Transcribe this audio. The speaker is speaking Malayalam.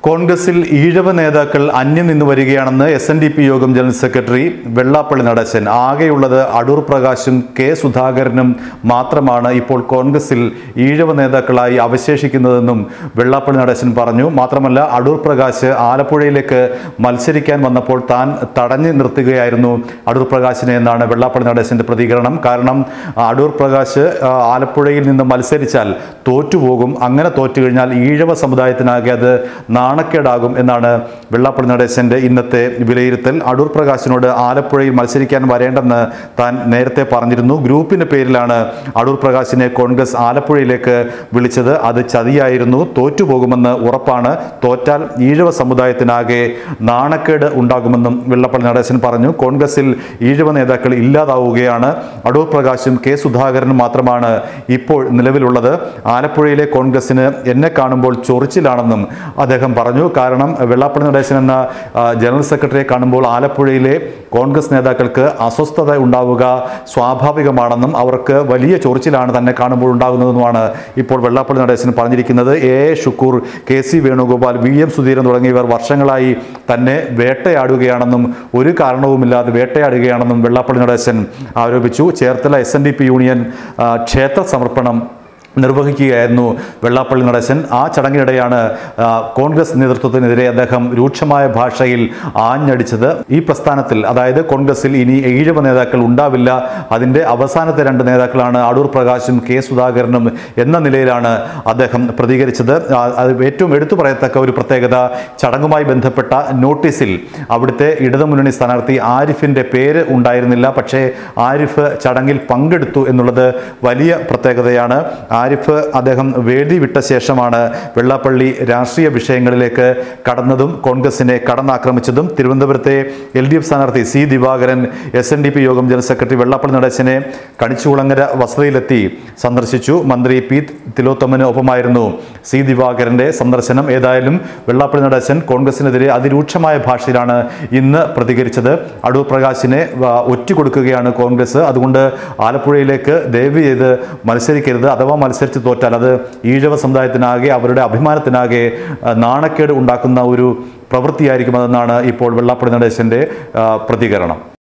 കോൺഗ്രസിൽ ഈഴവ നേതാക്കൾ അന്യം നിന്ന് വരികയാണെന്ന് എസ് എൻ ഡി പി യോഗം ജനറൽ സെക്രട്ടറി വെള്ളാപ്പള്ളി നടേശൻ ആകെയുള്ളത് അടൂർ പ്രകാശും കെ സുധാകരനും മാത്രമാണ് ഇപ്പോൾ കോൺഗ്രസിൽ ഈഴവ നേതാക്കളായി അവശേഷിക്കുന്നതെന്നും വെള്ളാപ്പള്ളി നടേശൻ പറഞ്ഞു മാത്രമല്ല അടൂർ പ്രകാശ് ആലപ്പുഴയിലേക്ക് മത്സരിക്കാൻ വന്നപ്പോൾ താൻ തടഞ്ഞു നിർത്തുകയായിരുന്നു അടൂർ പ്രകാശിനെ എന്നാണ് വെള്ളാപ്പള്ളി നടേശന്റെ പ്രതികരണം കാരണം അടൂർ പ്രകാശ് ആ, ആലപ്പുഴയിൽ നിന്ന് മത്സരിച്ചാൽ തോറ്റുപോകും അങ്ങനെ തോറ്റു കഴിഞ്ഞാൽ ഈഴവ സമുദായത്തിനാകെ അത് നാണക്കേടാകും എന്നാണ് വെള്ളാപ്പള്ളി നടേശന്റെ ഇന്നത്തെ വിലയിരുത്തൽ അടൂർ പ്രകാശിനോട് ആലപ്പുഴയിൽ മത്സരിക്കാൻ വരേണ്ടെന്ന് താൻ നേരത്തെ പറഞ്ഞിരുന്നു ഗ്രൂപ്പിന്റെ പേരിലാണ് അടൂർ പ്രകാശിനെ കോൺഗ്രസ് ആലപ്പുഴയിലേക്ക് വിളിച്ചത് അത് ചതിയായിരുന്നു തോറ്റുപോകുമെന്ന് ഉറപ്പാണ് തോറ്റാൽ ഈഴവ സമുദായത്തിനാകെ നാണക്കേട് ഉണ്ടാകുമെന്നും വെള്ളപ്പള്ളി നടേശൻ പറഞ്ഞു കോൺഗ്രസിൽ ഈഴവ നേതാക്കൾ ഇല്ലാതാവുകയാണ് അടൂർ പ്രകാശും കെ സുധാകരനും മാത്രമാണ് ഇപ്പോൾ നിലവിലുള്ളത് ആലപ്പുഴയിലെ കോൺഗ്രസിന് എന്നെ കാണുമ്പോൾ ചൊറിച്ചിലാണെന്നും അദ്ദേഹം പറഞ്ഞു കാരണം വെള്ളാപ്പള്ളി നടേശൻ എന്ന ആ, ജനറൽ സെക്രട്ടറിയെ കാണുമ്പോൾ ആലപ്പുഴയിലെ കോൺഗ്രസ് നേതാക്കൾക്ക് അസ്വസ്ഥത ഉണ്ടാവുക സ്വാഭാവികമാണെന്നും അവർക്ക് വലിയ ചൊറിച്ചിലാണ് തന്നെ കാണുമ്പോൾ ഉണ്ടാകുന്നതെന്നുമാണ് ഇപ്പോൾ വെള്ളാപ്പള്ളി നടേശൻ പറഞ്ഞിരിക്കുന്നത് A A Shukkur K C Venugopal V M Sudheeran തുടങ്ങിയവർ വർഷങ്ങളായി തന്നെ വേട്ടയാടുകയാണെന്നും ഒരു കാരണവുമില്ലാതെ വേട്ടയാടുകയാണെന്നും വെള്ളാപ്പള്ളി നടേശൻ ആരോപിച്ചു Cherthala S N D P union ആ, ക്ഷേത്ര സമർപ്പണം നിർവഹിക്കുകയായിരുന്നു വെള്ളാപ്പള്ളി നടേശൻ ആ ചടങ്ങിനിടെയാണ് ആ, കോൺഗ്രസ് നേതൃത്വത്തിനെതിരെ അദ്ദേഹം രൂക്ഷമായ ഭാഷയിൽ ആഞ്ഞടിച്ചത് ഈ പ്രസ്ഥാനത്തിൽ അതായത് കോൺഗ്രസിൽ ഇനി ഈഴവ നേതാക്കൾ ഉണ്ടാവില്ല അതിൻ്റെ അവസാനത്തെ രണ്ട് നേതാക്കളാണ് അടൂർ പ്രകാശും കെ സുധാകരനും എന്ന നിലയിലാണ് അദ്ദേഹം പ്രതികരിച്ചത് ആ, അത് ഏറ്റവും എടുത്തു പറയത്തക്ക ഒരു പ്രത്യേകത ചടങ്ങുമായി ബന്ധപ്പെട്ട നോട്ടീസിൽ അവിടുത്തെ ഇടതുമുന്നണി സ്ഥാനാർത്ഥി ആരിഫിൻ്റെ പേര് ഉണ്ടായിരുന്നില്ല പക്ഷേ ആരിഫ് ചടങ്ങിൽ പങ്കെടുത്തു എന്നുള്ളത് വലിയ പ്രത്യേകതയാണ് ആരിഫ് അദ്ദേഹം വേദി വിട്ട ശേഷമാണ് വെള്ളാപ്പള്ളി രാഷ്ട്രീയ വിഷയങ്ങളിലേക്ക് കടന്നതും കോൺഗ്രസിനെ കടന്നാക്രമിച്ചതും തിരുവനന്തപുരത്തെ എൽ ഡി എഫ് സ്ഥാനാർത്ഥി C Divakaran S N D P യോഗം ജനറൽ സെക്രട്ടറി വെള്ളാപ്പള്ളി നടേശനെ കണിച്ചുകുളങ്ങര വസതിയിലെത്തി സന്ദർശിച്ചു മന്ത്രി പി തിലോത്തമന് ഒപ്പമായിരുന്നു സി ദിവാകരന്റെ സന്ദർശനം ഏതായാലും വെള്ളാപ്പള്ളി നടേശൻ കോൺഗ്രസിനെതിരെ അതിരൂക്ഷമായ ഭാഷയിലാണ് ഇന്ന് പ്രതികരിച്ചത് അടൂർ പ്രകാശിനെ ആ, ഒറ്റുകൊടുക്കുകയാണ് കോൺഗ്രസ് അതുകൊണ്ട് ആലപ്പുഴയിലേക്ക് ദയവ് ചെയ്ത് മത്സരിക്കരുത് അഥവാ മത്സരിച്ച് തോറ്റാൽ അത് ഈഴവ സമുദായത്തിനാകെ അവരുടെ അഭിമാനത്തിനാകെ ആ, നാണക്കേട് ഉണ്ടാക്കുന്ന ഒരു പ്രവൃത്തിയായിരിക്കും അതെന്നാണ് ഇപ്പോൾ വെള്ളാപ്പള്ളി നടേശന്റെ ആ, പ്രതികരണം